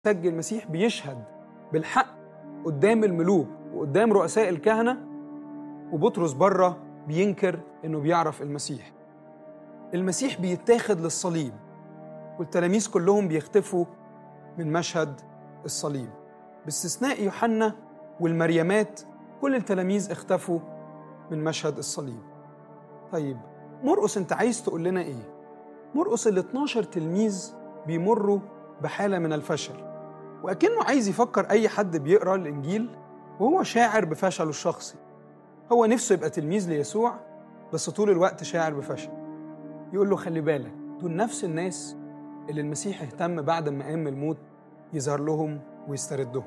سجل المسيح بيشهد بالحق قدام الملوك وقدام رؤساء الكهنة وبطرس بره بينكر إنه بيعرف المسيح المسيح بيتاخد للصليب والتلاميذ كلهم بيختفوا من مشهد الصليب باستثناء يوحنا والمريمات كل التلاميذ اختفوا من مشهد الصليب طيب مرقس انت عايز تقول لنا ايه مرقس ال 12 تلميذ بيمروا بحاله من الفشل واكنه عايز يفكر اي حد بيقرا الانجيل وهو شاعر بفشله الشخصي هو نفسه يبقى تلميذ ليسوع بس طول الوقت شاعر بفشل يقول له خلي بالك دول نفس الناس اللي المسيح اهتم بعد ما قام من الموت يظهر لهم ويستردهم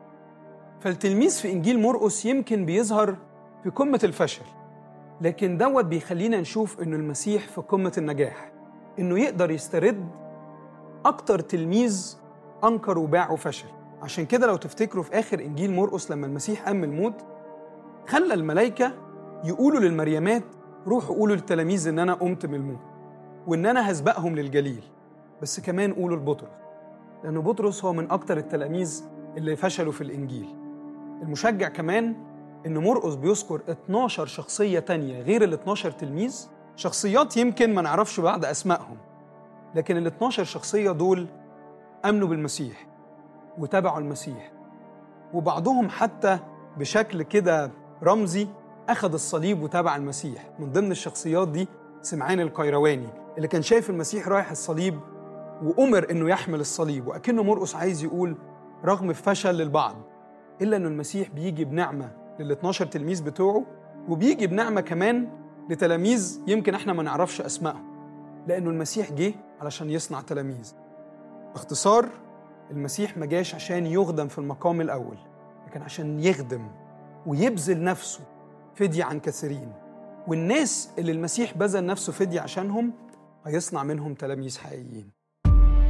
فالتلميذ في انجيل مرقس يمكن بيظهر في قمه الفشل لكن دوت بيخلينا نشوف انه المسيح في قمه النجاح انه يقدر يسترد اكتر تلميذ انكر وباع وفشل عشان كده لو تفتكروا في اخر انجيل مرقس لما المسيح قام من الموت خلى الملائكه يقولوا للمريمات روحوا قولوا للتلاميذ ان انا قمت من الموت وان انا هسبقهم للجليل بس كمان قولوا لبطرس لأن بطرس هو من أكتر التلاميذ اللي فشلوا في الإنجيل المشجع كمان إن مرقس بيذكر 12 شخصية تانية غير ال 12 تلميذ شخصيات يمكن ما نعرفش بعض أسمائهم لكن ال 12 شخصية دول آمنوا بالمسيح وتبعوا المسيح وبعضهم حتى بشكل كده رمزي أخذ الصليب وتبع المسيح من ضمن الشخصيات دي سمعان القيرواني اللي كان شايف المسيح رايح الصليب وأمر إنه يحمل الصليب وأكنه مرقس عايز يقول رغم فشل للبعض إلا إنه المسيح بيجي بنعمة لل 12 تلميذ بتوعه وبيجي بنعمة كمان لتلاميذ يمكن إحنا ما نعرفش أسمائهم لأنه المسيح جه علشان يصنع تلاميذ باختصار المسيح ما جاش عشان يخدم في المقام الأول لكن عشان يخدم ويبذل نفسه فدية عن كثيرين والناس اللي المسيح بذل نفسه فدية عشانهم هيصنع منهم تلاميذ حقيقيين